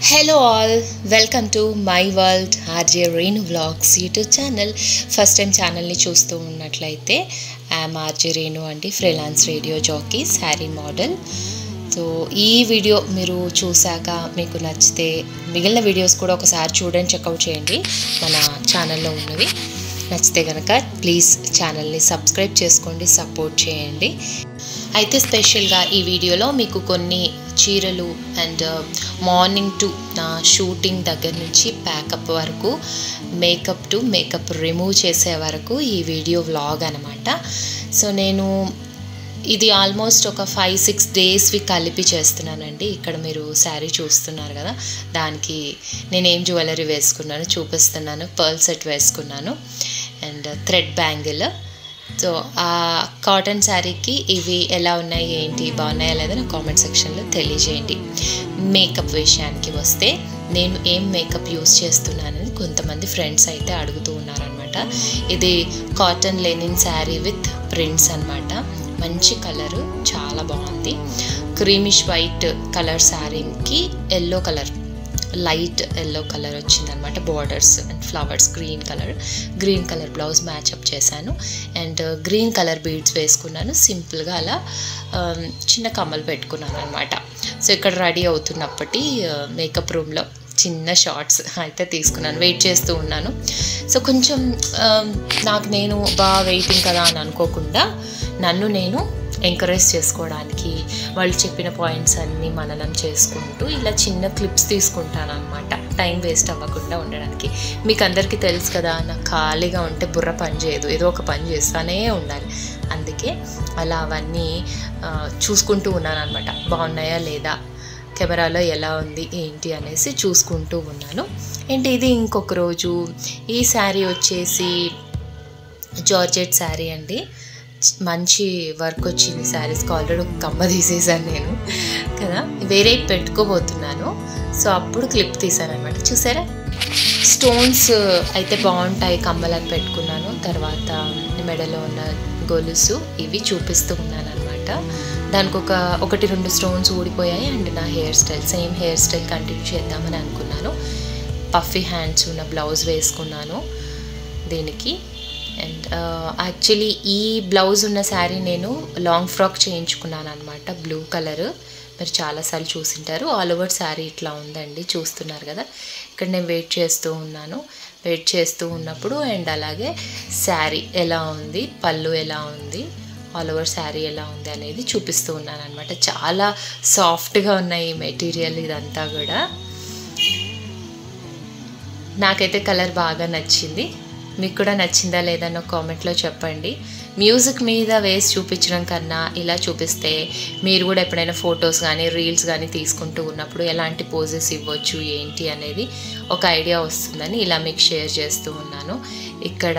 Hello all welcome to my world RJ Renu vlogs YouTube channel first time ఛానల్ని చూస్తూ ఉన్నట్లయితే I'm RJ Renu అండి freelance radio jockey sari model so ఈ video మీరు చూశాక మీకు నచ్చితే మిగిలిన వీడియోస్ కూడా ఒకసారి చూడండి చెక్అవుట్ చేయండి మన ఛానల్లో ఉన్నవి నచ్చితే కనుక ప్లీజ్ ఛానల్ని సబ్స్క్రైబ్ చేసుకోండి సపోర్ట్ చేయండి అయితే స్పెషల్గా ఈ వీడియోలో మీకు కొన్ని చీరలు అండ్ మార్నింగ్ టు నా షూటింగ్ దగ్గర నుంచి ప్యాకప్ వరకు మేకప్ టు మేకప్ రిమూవ్ చేసే వరకు ఈ వీడియో వ్లాగ్ అనమాట సో నేను ఇది ఆల్మోస్ట్ ఒక ఫైవ్ సిక్స్ డేస్వి కలిపి చేస్తున్నానండి ఇక్కడ మీరు శారీ చూస్తున్నారు కదా దానికి నేనేం జ్యువెలరీ వేసుకున్నాను చూపిస్తున్నాను పర్ల్ సెట్ వేసుకున్నాను అండ్ థ్రెడ్ బ్యాంగిల్ సో ఆ కాటన్ శారీకి ఇవి ఎలా ఉన్నాయి ఏంటి బాగున్నాయా లేదా నా కామెంట్ సెక్షన్లో తెలియజేయండి మేకప్ విషయానికి వస్తే నేను ఏం మేకప్ యూస్ చేస్తున్నానని కొంతమంది ఫ్రెండ్స్ అయితే అడుగుతూ ఉన్నారనమాట ఇది cotton linen sari with prints అనమాట మంచి కలరు చాలా బాగుంది క్రీమిష్ వైట్ కలర్ శారీకి yellow colour light yellow colour వచ్చిందనమాట borders and flowers green colour green colour blouse match up చేశాను అండ్ గ్రీన్ కలర్ బీడ్స్ వేసుకున్నాను సింపుల్గా అలా చిన్న కమ్మలు పెట్టుకున్నాను అనమాట సో ఇక్కడ రెడీ అవుతున్నప్పటి మేకప్ రూమ్లో చిన్న షార్ట్స్ అయితే తీసుకున్నాను వెయిట్ చేస్తూ ఉన్నాను సో కొంచెం నాకు నేను బాగా వెయిటింగ్ కదా అని అనుకోకుండా నన్ను నేను ఎంకరేజ్ చేసుకోవడానికి వాళ్ళు చెప్పిన పాయింట్స్ అన్నీ మననం చేసుకుంటూ ఇలా చిన్న క్లిప్స్ తీసుకుంటాను అనమాట టైం వేస్ట్ అవ్వకుండా ఉండడానికి మీకు అందరికీ తెలుసు కదా నాకు ఖాళీగా ఉంటే బుర్ర పని చేయదు ఏదో ఒక పని చేస్తూనే ఉండాలి అందుకే అలా అవన్నీ చూసుకుంటూ ఉన్నాను అనమాట బాగున్నాయా లేదా కెమెరాలో ఎలా ఉంది ఏంటి అనేసి చూసుకుంటూ ఉన్నాను ఏంటి ఇది ఇంకొక రోజు ఈ శారీ వచ్చేసి జార్జెట్ శారీ అండి మంచి వర్క్ వచ్చింది శారీస్కి ఆల్రెడీ ఒక కమ్మ తీసేసాను నేను కదా వేరే పెట్టుకోబోతున్నాను సో అప్పుడు క్లిప్ తీసాను అనమాట చూసారా స్టోన్స్ అయితే బాగుంటాయి కమ్మలను పెట్టుకున్నాను తర్వాత మెడలో ఉన్న గొలుసు ఇవి చూపిస్తూ ఉన్నాను అనమాట దానికి ఒక ఒకటి రెండు స్టోన్స్ ఊడిపోయాయి అండ్ నా hair style same hair style continue చేద్దామని అనుకున్నాను పఫీ హ్యాండ్స్ ఉన్న బ్లౌజ్ వేసుకున్నాను దీనికి అండ్ యాక్చువల్లీ ఈ బ్లౌజ్ ఉన్న శారీ నేను లాంగ్ ఫ్రాక్ చేయించుకున్నాను అనమాట బ్లూ కలర్ మీరు చాలాసార్లు చూసింటారు ఆల్ ఓవర్ శారీ ఇట్లా ఉందండి చూస్తున్నారు కదా ఇక్కడ నేను వెయిట్ చేస్తూ ఉన్నాను వెయిట్ చేస్తూ ఉన్నప్పుడు అండ్ అలాగే శారీ ఎలా ఉంది పళ్ళు ఎలా ఉంది ఆల్ ఓవర్ శారీ ఎలా ఉంది అనేది చూపిస్తూ ఉన్నాను అనమాట చాలా సాఫ్ట్గా ఉన్నాయి మెటీరియల్ ఇదంతా కూడా నాకైతే కలర్ బాగా నచ్చింది మీకు కూడా నచ్చిందా లేదా నా కామెంట్లో చెప్పండి మ్యూజిక్ మీద వేసి చూపించడం కన్నా ఇలా చూపిస్తే మీరు కూడా ఎప్పుడైనా ఫొటోస్ కానీ రీల్స్ కానీ తీసుకుంటూ ఉన్నప్పుడు ఎలాంటి పోజెస్ ఇవ్వచ్చు ఏంటి అనేది ఒక ఐడియా వస్తుందని ఇలా మీకు షేర్ చేస్తూ ఉన్నాను ఇక్కడ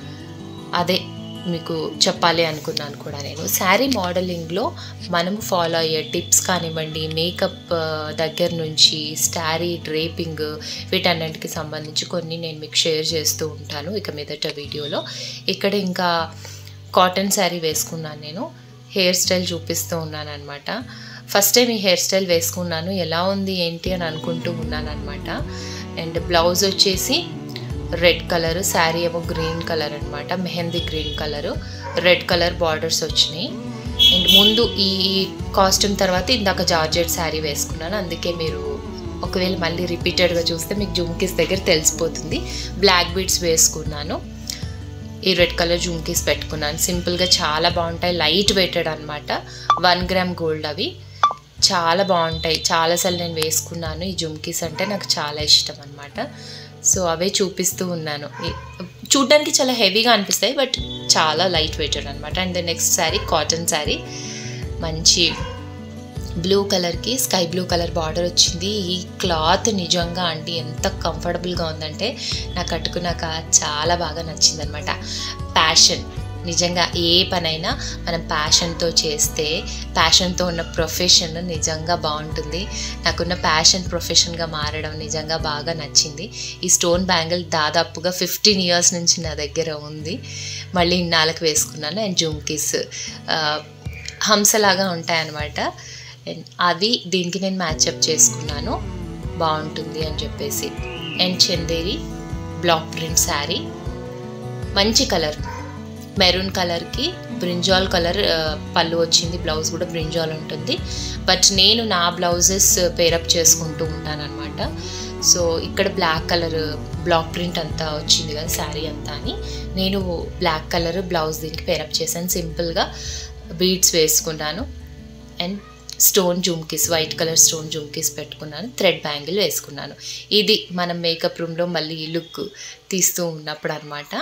అదే మీకు చెప్పాలి అనుకున్నాను కూడా నేను శారీ మోడలింగ్లో మనము ఫాలో అయ్యే టిప్స్ కానివ్వండి మేకప్ దగ్గర నుంచి స్టారీ డ్రేపింగ్ వీటన్నింటికి సంబంధించి కొన్ని నేను మీకు షేర్ చేస్తూ ఉంటాను ఇక మీదట వీడియోలో ఇక్కడ ఇంకా కాటన్ శారీ వేసుకున్నాను నేను హెయిర్ స్టైల్ చూపిస్తూ ఉన్నాను అనమాట ఫస్ట్ టైం ఈ హెయిర్ స్టైల్ వేసుకున్నాను ఎలా ఉంది ఏంటి అని అనుకుంటూ ఉన్నాను అనమాట అండ్ బ్లౌజ్ వచ్చేసి రెడ్ కలర్ శారీ ఏమో గ్రీన్ కలర్ అనమాట mehndi green colour red colour borders వచ్చినాయి అండ్ ముందు ఈ కాస్ట్యూమ్ తర్వాత ఇందాక జార్జెట్ శారీ వేసుకున్నాను అందుకే మీరు ఒకవేళ మళ్ళీ రిపీటెడ్గా చూస్తే మీకు జుమ్కీస్ దగ్గర తెలిసిపోతుంది బ్లాక్ బీడ్స్ వేసుకున్నాను ఈ రెడ్ కలర్ జుమ్కీస్ పెట్టుకున్నాను సింపుల్గా చాలా బాగుంటాయి లైట్ వెయిటెడ్ అనమాట వన్ గ్రామ్ గోల్డ్ అవి చాలా బాగుంటాయి చాలాసార్లు నేను వేసుకున్నాను ఈ జుమ్కీస్ అంటే నాకు చాలా ఇష్టం అనమాట సో అవే చూపిస్తూ ఉన్నాను చూడ్డానికి చాలా హెవీగా అనిపిస్తాయి బట్ చాలా లైట్ వెయిటెడ్ అనమాట and next sari cotton sari మంచి బ్లూ కలర్కి స్కై బ్లూ కలర్ బార్డర్ వచ్చింది ఈ క్లాత్ నిజంగా అండి ఎంత కంఫర్టబుల్గా ఉందంటే నాకు కట్టుకున్నాక చాలా బాగా నచ్చింది అనమాట ప్యాషన్ నిజంగా ఏ పనైనా మనం ప్యాషన్తో చేస్తే ప్యాషన్తో ఉన్న ప్రొఫెషన్ నిజంగా బాగుంటుంది నాకున్న ప్యాషన్ ప్రొఫెషన్గా మారడం నిజంగా బాగా నచ్చింది ఈ స్టోన్ బ్యాంగిల్ దాదాపుగా ఫిఫ్టీన్ ఇయర్స్ నుంచి నా దగ్గర ఉంది మళ్ళీ ఇన్నాళ్ళకి వేసుకున్నాను అండ్ జుమ్కీస్ హంసలాగా ఉంటాయన్నమాట అవి దీనికి నేను మ్యాచప్ చేసుకున్నాను బాగుంటుంది అని చెప్పేసి and Chanderi block print sari మంచి కలర్ మెరూన్ కలర్కి బ్రింజాల్ కలర్ ఆ, పళ్ళు వచ్చింది బ్లౌజ్ కూడా బ్రింజాల్ ఉంటుంది బట్ నేను నా బ్లౌజెస్ పేరప్ చేసుకుంటూ ఉంటాను అనమాట సో ఇక్కడ బ్లాక్ కలర్ బ్లాక్ ప్రింట్ అంతా వచ్చింది కదా శారీ అంతా అని నేను బ్లాక్ కలర్ బ్లౌజ్ దీనికి పేరప్ చేశాను సింపుల్గా బీడ్స్ వేసుకున్నాను and stone jhumkis white colour stone jhumkis పెట్టుకున్నాను థ్రెడ్ బ్యాంగిల్ వేసుకున్నాను ఇది మనం మేకప్ రూమ్లో మళ్ళీ లుక్ తీస్తూ ఉన్నప్పుడు అనమాట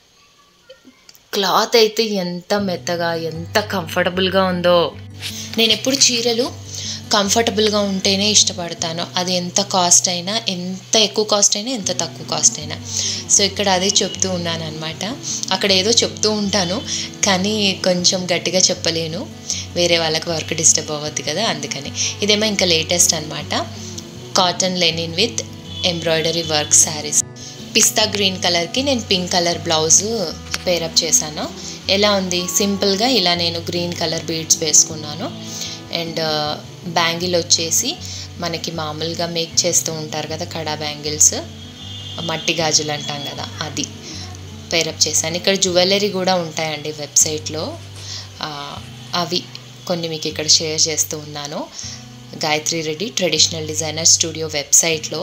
క్లాత్ అయితే ఎంత మెత్తగా ఎంత కంఫర్టబుల్గా ఉందో నేను ఎప్పుడు చీరలు కంఫర్టబుల్గా ఉంటేనే ఇష్టపడతాను అది ఎంత కాస్ట్ అయినా ఎంత ఎక్కువ కాస్ట్ అయినా ఎంత తక్కువ కాస్ట్ అయినా సో ఇక్కడ అదే చెప్తూ ఉన్నాను అనమాట అక్కడ ఏదో చెప్తూ ఉంటాను కానీ కొంచెం గట్టిగా చెప్పలేను వేరే వాళ్ళకి వర్క్ డిస్టర్బ్ అవ్వద్దు కదా అందుకని ఇదేమో ఇంకా లేటెస్ట్ అనమాట cotton linen with embroidery work saris పిస్తా గ్రీన్ కలర్కి నేను పింక్ కలర్ బ్లౌజ్ పేరప్ చేశాను ఎలా ఉంది సింపుల్గా ఇలా నేను గ్రీన్ కలర్ బీడ్స్ వేసుకున్నాను అండ్ బ్యాంగిల్ వచ్చేసి మనకి మామూలుగా మేక్ చేస్తూ ఉంటారు కదా కడా బ్యాంగిల్స్ మట్టి గాజులు అంటాం కదా అది పేరప్ చేశాను ఇక్కడ జ్యువెలరీ కూడా ఉంటాయండి వెబ్సైట్లో ఆ, అవి కొన్ని మీకు ఇక్కడ షేర్ చేస్తూ ఉన్నాను Gayatri Reddy traditional designer studio వెబ్సైట్లో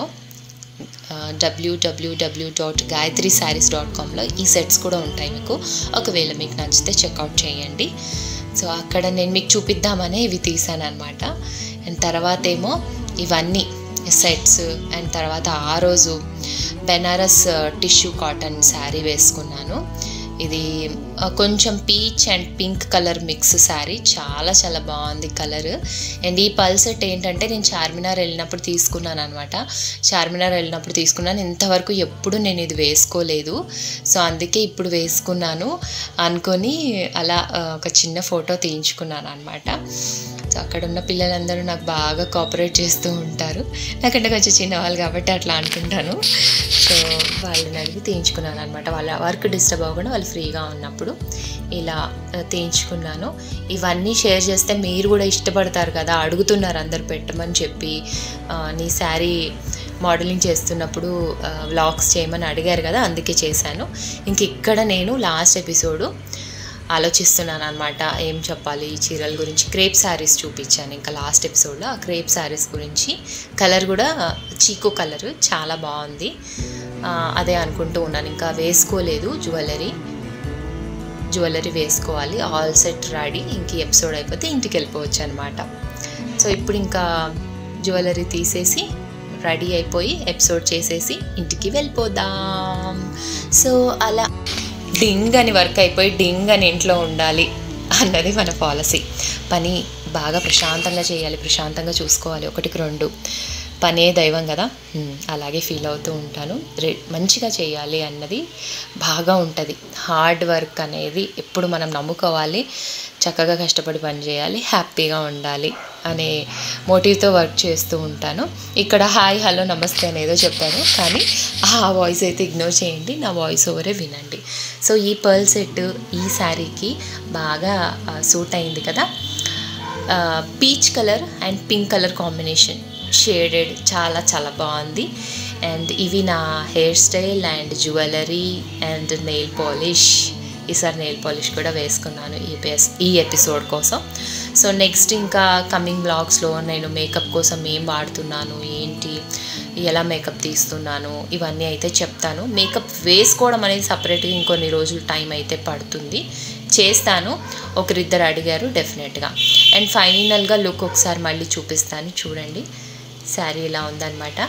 డబ్ల్యూడబ్ల్యూడబ్ల్యూ డాట్ గాయత్రి శారీస్ డాట్ కామ్లో ఈ సెట్స్ కూడా ఉంటాయి మీకు ఒకవేళ మీకు నచ్చితే చెక్అవుట్ చేయండి సో అక్కడ నేను మీకు చూపిద్దామనే ఇవి తీసాను అనమాట అండ్ తర్వాత ఏమో ఇవన్నీ సెట్స్ అండ్ తర్వాత ఆ రోజు బెనారస్ టిష్యూ కాటన్ శారీ వేసుకున్నాను ఇది ఆ, కొంచెం peach and pink colour mix sari చాలా చాలా బాగుంది కలర్ అండ్ ఈ పల్సెట్ ఏంటంటే నేను చార్మినార్ వెళ్ళినప్పుడు తీసుకున్నాను అనమాట చార్మినార్ వెళ్ళినప్పుడు తీసుకున్నాను ఇంతవరకు ఎప్పుడు నేను ఇది వేసుకోలేదు సో అందుకే ఇప్పుడు వేసుకున్నాను అనుకొని అలా ఆ, ఒక చిన్న ఫోటో తీయించుకున్నాను అనమాట సో అక్కడ ఉన్న పిల్లలందరూ నాకు బాగా కోఆపరేట్ చేస్తూ ఉంటారు నాకంటే కొంచెం చిన్నవాళ్ళు కాబట్టి అట్లా అనుకుంటాను సో వాళ్ళని అడిగి తీయించుకున్నాను అనమాట వాళ్ళ వర్క్ డిస్టర్బ్ అవ్వకుండా వాళ్ళు ఫ్రీగా ఉన్నప్పుడు ఇలా ఆ, తీయించుకున్నాను ఇవన్నీ షేర్ చేస్తే మీరు కూడా ఇష్టపడతారు కదా అడుగుతున్నారు అందరు పెట్టమని చెప్పి ఆ, నీ శారీ మోడలింగ్ చేస్తున్నప్పుడు వ్లాగ్స్ చేయమని అడిగారు కదా అందుకే చేశాను ఇంక ఇక్కడ నేను లాస్ట్ ఎపిసోడు ఆలోచిస్తున్నాను అనమాట ఏం చెప్పాలి ఈ చీరల గురించి క్రేప్ శారీస్ చూపించాను ఇంకా లాస్ట్ ఎపిసోడ్లో ఆ క్రేప్ శారీస్ గురించి కలర్ కూడా చీకో కలర్ చాలా బాగుంది ఆ, అదే అనుకుంటూ ఉన్నాను ఇంకా వేసుకోలేదు జ్యువెలరీ జ్యువెలరీ వేసుకోవాలి ఆల్ సెట్ రెడీ ఇంక ఈ ఎపిసోడ్ అయిపోతే ఇంటికి వెళ్ళిపోవచ్చు అనమాట సో ఇప్పుడు ఇంకా జ్యువెలరీ తీసేసి రెడీ అయిపోయి ఎపిసోడ్ చేసేసి ఇంటికి వెళ్ళిపోదాం సో అలా డింగ్ అని వర్క్ అయిపోయి డింగ్ అని ఇంట్లో ఉండాలి అన్నది మన పాలసీ పని బాగా ప్రశాంతంగా చేయాలి ప్రశాంతంగా చూసుకోవాలి ఒకటికి రెండు పనే దైవం కదా హ్మ్, అలాగే ఫీల్ అవుతూ ఉంటాను రే మంచిగా చేయాలి అన్నది బాగా ఉంటుంది హార్డ్ వర్క్ అనేది ఎప్పుడు మనం నమ్ముకోవాలి చక్కగా కష్టపడి పని చేయాలి హ్యాపీగా ఉండాలి అనే మోటివ్తో వర్క్ చేస్తూ ఉంటాను ఇక్కడ హాయ్ హలో నమస్తే అనేదో చెప్పాను కానీ ఆ వాయిస్ అయితే ఇగ్నోర్ చేయండి నా వాయిస్ ఓవరే వినండి సో ఈ పర్ల్ సెట్ ఈ శారీకి బాగా సూట్ అయింది కదా peach colour and pink colour combination shaded చాలా చాలా బాగుంది అండ్ ఇవి నా hair style and jewellery and nail polish ఈసారి నెయిల్ పాలిష్ కూడా వేసుకున్నాను ఈ పేస్ ఈ ఎపిసోడ్ కోసం సో నెక్స్ట్ ఇంకా కమింగ్ బ్లాగ్స్లో నేను మేకప్ కోసం ఏం వాడుతున్నాను ఏంటి ఎలా మేకప్ తీస్తున్నాను ఇవన్నీ అయితే చెప్తాను మేకప్ వేసుకోవడం అనేది సపరేట్గా ఇంకొన్ని రోజులు టైం అయితే పడుతుంది చేస్తాను ఒకరిద్దరు అడిగారు డెఫినెట్గా అండ్ ఫైనల్గా లుక్ ఒకసారి మళ్ళీ చూపిస్తాను చూడండి శారీ ఇలా ఉందన్నమాట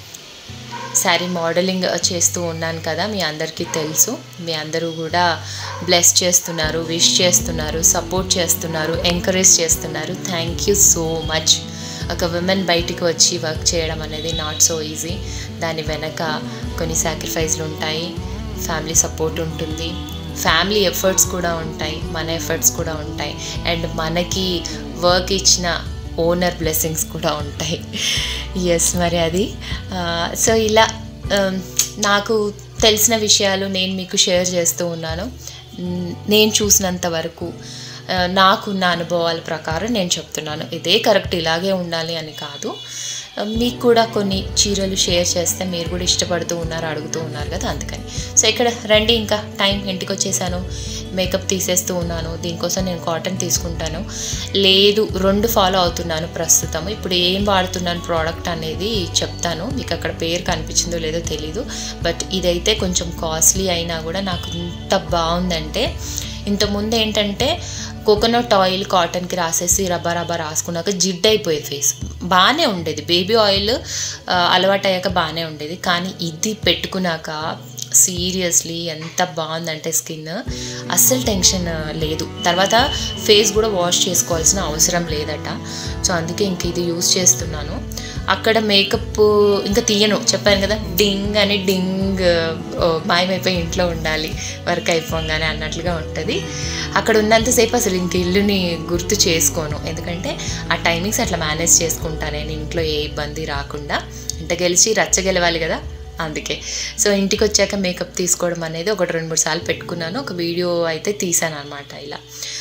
శారీ మోడలింగ్ చేస్తూ ఉన్నాను కదా మీ అందరికీ తెలుసు మీ అందరూ కూడా బ్లెస్ చేస్తున్నారు విష్ చేస్తున్నారు సపోర్ట్ చేస్తున్నారు ఎంకరేజ్ చేస్తున్నారు థ్యాంక్ యూ సో మచ్ ఒక విమెన్ బయటికి వచ్చి వర్క్ చేయడం అనేది నాట్ సో ఈజీ దాని వెనక కొన్ని సాక్రిఫైస్లు ఉంటాయి ఫ్యామిలీ సపోర్ట్ ఉంటుంది ఫ్యామిలీ ఎఫర్ట్స్ కూడా ఉంటాయి మన ఎఫర్ట్స్ కూడా ఉంటాయి అండ్ మనకి వర్క్ ఇచ్చిన ఓనర్ బ్లెస్సింగ్స్ కూడా ఉంటాయి ఎస్ మరి అది సో ఇలా ఆ, నాకు తెలిసిన విషయాలు నేను మీకు షేర్ చేస్తూ ఉన్నాను మ్, నేను చూసినంత వరకు ఆ, నాకున్న అనుభవాల ప్రకారం నేను చెప్తున్నాను ఇదే కరెక్ట్ ఇలాగే ఉండాలి అని కాదు మీకు కూడా కొన్ని చీరలు షేర్ చేస్తే మీరు కూడా ఇష్టపడుతూ ఉన్నారు అడుగుతూ ఉన్నారు కదా అందుకని సో ఇక్కడ రండి ఇంకా టైం ఇంటికి వచ్చేసాను మేకప్ తీసేస్తూ ఉన్నాను దీనికోసం నేను కాటన్ తీసుకుంటాను లేదు రెండు ఫాలో అవుతున్నాను ప్రస్తుతం ఇప్పుడు ఏం వాడుతున్నాను ప్రోడక్ట్ అనేది చెప్తాను మీకు అక్కడ పేరు కనిపించిందో లేదో తెలీదు బట్ ఇదైతే కొంచెం కాస్ట్లీ అయినా కూడా నాకు ఇంత బాగుందంటే ఇంతకుముందు ఏంటంటే కోకోనట్ ఆయిల్ కాటన్కి రాసేసి రబ్బా రబ్బా రాసుకున్నాక జిడ్ అయిపోయేది ఫేస్ బాగానే ఉండేది బేబీ ఆయిల్ ఆ, అలవాటు అయ్యాక బాగానే ఉండేది కానీ ఇది పెట్టుకున్నాక సీరియస్లీ ఎంత బాగుందంటే స్కిన్ అస్సలు టెన్షన్ లేదు తర్వాత ఫేస్ కూడా వాష్ చేసుకోవాల్సిన అవసరం లేదట సో అందుకే ఇంక ఇది యూస్ చేస్తున్నాను అక్కడ మేకప్ ఇంకా తీయను చెప్పాను కదా డింగ్ అని డింగ్ ఓ, మాయమైపోయి ఇంట్లో ఉండాలి వర్క్ అయిపోగానే అన్నట్లుగా ఉంటుంది అక్కడ ఉన్నంతసేపు అసలు ఇంక ఇల్లుని గుర్తు చేసుకోను ఎందుకంటే ఆ టైమింగ్స్ అట్లా మేనేజ్ చేసుకుంటా నేను ఇంట్లో ఏ ఇబ్బంది రాకుండా ఇంట గెలిచి రచ్చ గెలవాలి కదా అందుకే సో ఇంటికి వచ్చాక మేకప్ తీసుకోవడం అనేది ఒకటి రెండు మూడు సార్లు పెట్టుకున్నాను ఒక వీడియో అయితే తీసాను అనమాట ఇలా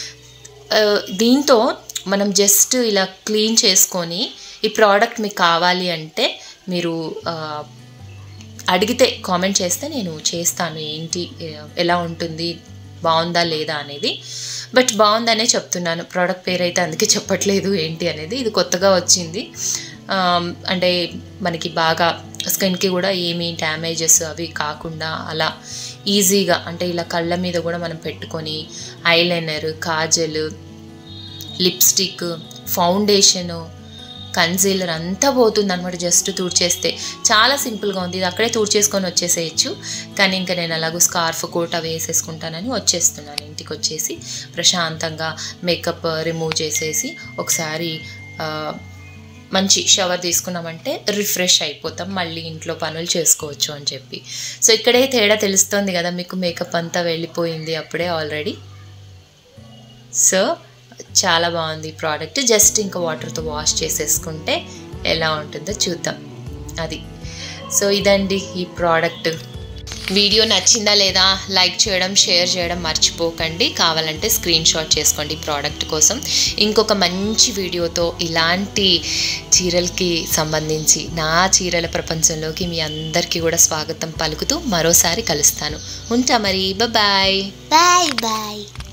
ఆ, దీంతో మనం జస్ట్ ఇలా క్లీన్ చేసుకొని ఈ ప్రోడక్ట్ మీకు కావాలి అంటే మీరు ఆ, అడిగితే కామెంట్ చేస్తే నేను చేస్తాను ఏంటి ఏ- ఎలా ఉంటుంది బాగుందా లేదా అనేది బట్ బాగుందనే చెప్తున్నాను ప్రోడక్ట్ పేరు అయితే అందుకే చెప్పట్లేదు ఏంటి అనేది ఇది కొత్తగా వచ్చింది ఆమ్, అంటే మనకి బాగా స్కిన్కి కూడా ఏమీ డ్యామేజెస్ అవి కాకుండా అలా ఈజీగా అంటే ఇలా కళ్ళ మీద కూడా మనం పెట్టుకొని eyeliner kajal lipstick foundation concealer అంతా పోతుంది అనమాట జస్ట్ తుడిచేస్తే చాలా సింపుల్గా ఉంది ఇది అక్కడే తుడిచేసుకొని వచ్చేసేయచ్చు కానీ ఇంకా నేను అలాగూ స్కార్ఫ్ కోట వేసేసుకుంటానని వచ్చేస్తున్నాను ఇంటికి వచ్చేసి ప్రశాంతంగా మేకప్ రిమూవ్ చేసేసి ఒకసారి ఆ, మంచి షవర్ తీసుకున్నామంటే రిఫ్రెష్ అయిపోతాం మళ్ళీ ఇంట్లో పనులు చేసుకోవచ్చు అని చెప్పి సో ఇక్కడే తేడా తెలుస్తుంది కదా మీకు మేకప్ అంతా వెళ్ళిపోయింది అప్పుడే ఆల్రెడీ సో చాలా బాగుంది ఈ ప్రోడక్ట్ జస్ట్ ఇంకా వాటర్తో వాష్ చేసేసుకుంటే ఎలా ఉంటుందో చూద్దాం అది సో ఇదండి ఈ ప్రోడక్ట్ వీడియో నచ్చిందా లేదా లైక్ చేయడం షేర్ చేయడం మర్చిపోకండి కావాలంటే స్క్రీన్ షాట్ చేసుకోండి ప్రోడక్ట్ కోసం ఇంకొక మంచి వీడియోతో ఇలాంటి చీరలకి సంబంధించి నా చీరల ప్రపంచంలోకి మీ అందరికీ కూడా స్వాగతం పలుకుతూ మరోసారి కలుస్తాను ఉంటా మరి బాయ్ Bye bye.